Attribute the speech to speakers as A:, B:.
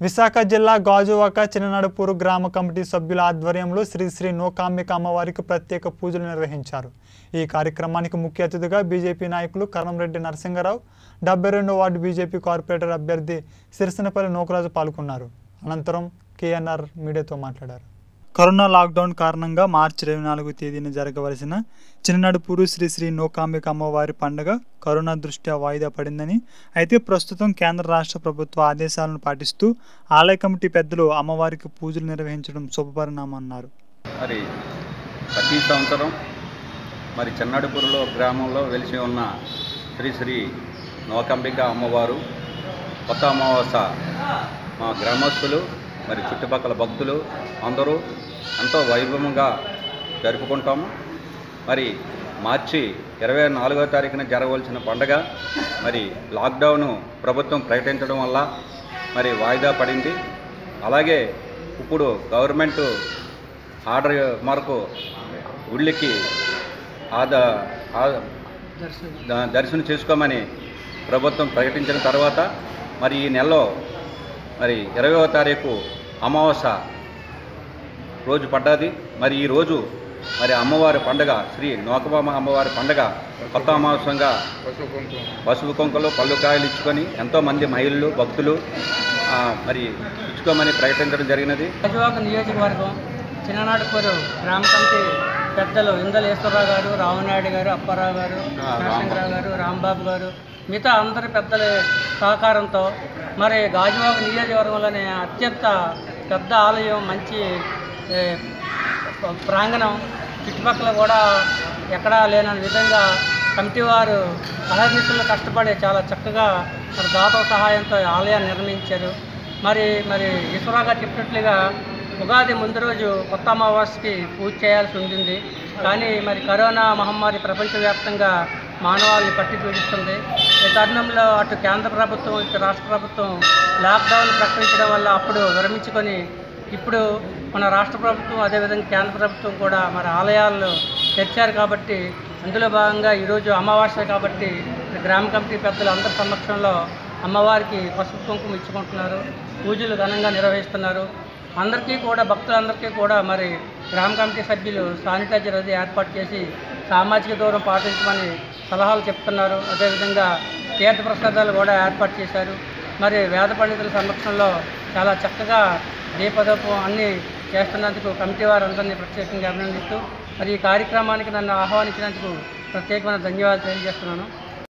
A: విశాఖ జిల్లా గాజువాక చిన్ననడుపూరు గ్రామ కమిటీ సభ్యుల ఆధ్వర్యంలో శ్రీ శ్రీ నోకాంబిక అమ్మవారికి ప్రత్యేక పూజలు నిర్వహించారు ఈ కార్యక్రమానికి ముఖ్య అతిథిగా బీజేపీ నాయకులు కరణంరెడ్డి నరసింగరావు డెబ్బై రెండో వార్డు బీజేపీ కార్పొరేటర్ అభ్యర్థి సిరిసినపల్లి నోకరాజు పాల్గొన్నారు అనంతరం కేఎన్ఆర్ మీడియాతో మాట్లాడారు కరోనా లాక్డౌన్ కారణంగా మార్చి ఇరవై నాలుగు తేదీన జరగవలసిన చిన్ననడుపూరు శ్రీ శ్రీ నోకాంబిక అమ్మవారి పండుగ కరోనా దృష్ట్యా వాయిదా పడిందని అయితే ప్రస్తుతం కేంద్ర రాష్ట్ర ప్రభుత్వ ఆదేశాలను పాటిస్తూ ఆలయ కమిటీ పెద్దలు అమ్మవారికి పూజలు నిర్వహించడం శుభపరిణామన్నారు
B: మరి ప్రతి సంవత్సరం మరి చెన్నడుపురులో గ్రామంలో వెలిసి ఉన్న శ్రీ శ్రీ నోకంబిక అమ్మవారు కొత్త అమావాస మా గ్రామస్తులు మరి చుట్టుపక్కల భక్తులు అందరూ ఎంతో వైభవంగా జరుపుకుంటాము మరి మార్చి ఇరవై నాలుగో తారీఖున జరగవలసిన పండగ మరి లాక్డౌన్ ప్రభుత్వం ప్రకటించడం వల్ల మరి వాయిదా పడింది అలాగే ఇప్పుడు గవర్నమెంట్ ఆర్డర్ మేరకు గుళ్ళకి ఆద ఆ- ద- దర్శనం చేసుకోమని ప్రభుత్వం ప్రకటించిన తర్వాత మరి ఈ నెలలో మరి ఇరవయవ తారీఖు అమావాస్య రోజు పడ్డది మరి ఈ రోజు మరి అమ్మవారి పండగ శ్రీ నోకబామ అమ్మవారి పండగ కొత్త అమావాస్యంగా పసుపు కుంకలు పళ్ళు కాయలు ఇచ్చుకొని ఎంతోమంది మహిళలు భక్తులు ఆ, మరి ఇచ్చుకోమని ప్రకటించడం జరిగినది
C: గాజువాక నియోజకవర్గం చిన్ననాడుపూరు గ్రామ కమిటీ పెద్దలు ఇందల ఈశ్వరరావు గారు రామనాయుడు గారు అప్పారావు గారు
B: ఆ,
C: నరసింహరావు గారు రాంబాబు గారు మిగతా అందరి పెద్దల సహకారంతో మరి గాజువాక నియోజకవర్గంలోనే అత్యంత పెద్ద ఆలయం మంచి ఏ, ప్రాంగణం చుట్టుపక్కల కూడా ఎక్కడా లేనని విధంగా కమిటీ వారు అహర్నిశలు కష్టపడి చాలా చక్కగా మరి దాతల సహాయంతో ఈ ఆలయాన్ని నిర్మించారు మరి మరి ఈశ్వరరావు గారు చెప్పినట్లుగా ఉగాది ముందు రోజు కొత్త అమావాస్యకి పూజ చేయాల్సి ఉంటుంది కానీ మరి కరోనా మహమ్మారి ప్రపంచవ్యాప్తంగా మానవాళిని పట్టి పీడిస్తుంది ఈ తరుణంలో అటు కేంద్ర ప్రభుత్వం ఇటు రాష్ట్ర ప్రభుత్వం లాక్డౌన్ ప్రకటించడం వల్ల అప్పుడు విరమించుకొని ఇప్పుడు మన రాష్ట్ర ప్రభుత్వం అదేవిధంగా కేంద్ర ప్రభుత్వం కూడా మరి ఆలయాలను తెరిచారు కాబట్టి అందులో భాగంగా ఈరోజు అమావాస్య కాబట్టి గ్రామ కమిటీ పెద్దలు అందరి సమక్షంలో అమ్మవారికి పసుపు కుంకుమ ఇచ్చుకుంటున్నారు పూజలు ఘనంగా నిర్వహిస్తున్నారు అందరికీ కూడా భక్తులందరికీ కూడా మరి గ్రామ కమిటీ సభ్యులు శానిటైజర్ అది ఏర్పాటు చేసి సామాజిక దూరం పాటించమని సలహాలు చెప్తున్నారు అదేవిధంగా తీర్థ ప్రసాదాలు కూడా ఏర్పాటు చేశారు మరి వేద పండితుల సమక్షంలో చాలా చక్కగా దీపదూపం అన్నీ చేస్తున్నందుకు కమిటీ వారందరినీ ప్రత్యేకంగా అభినందిస్తూ మరి ఈ కార్యక్రమానికి నన్ను ఆహ్వానించినందుకు ప్రత్యేకమైన ధన్యవాదాలు తెలియజేస్తున్నాను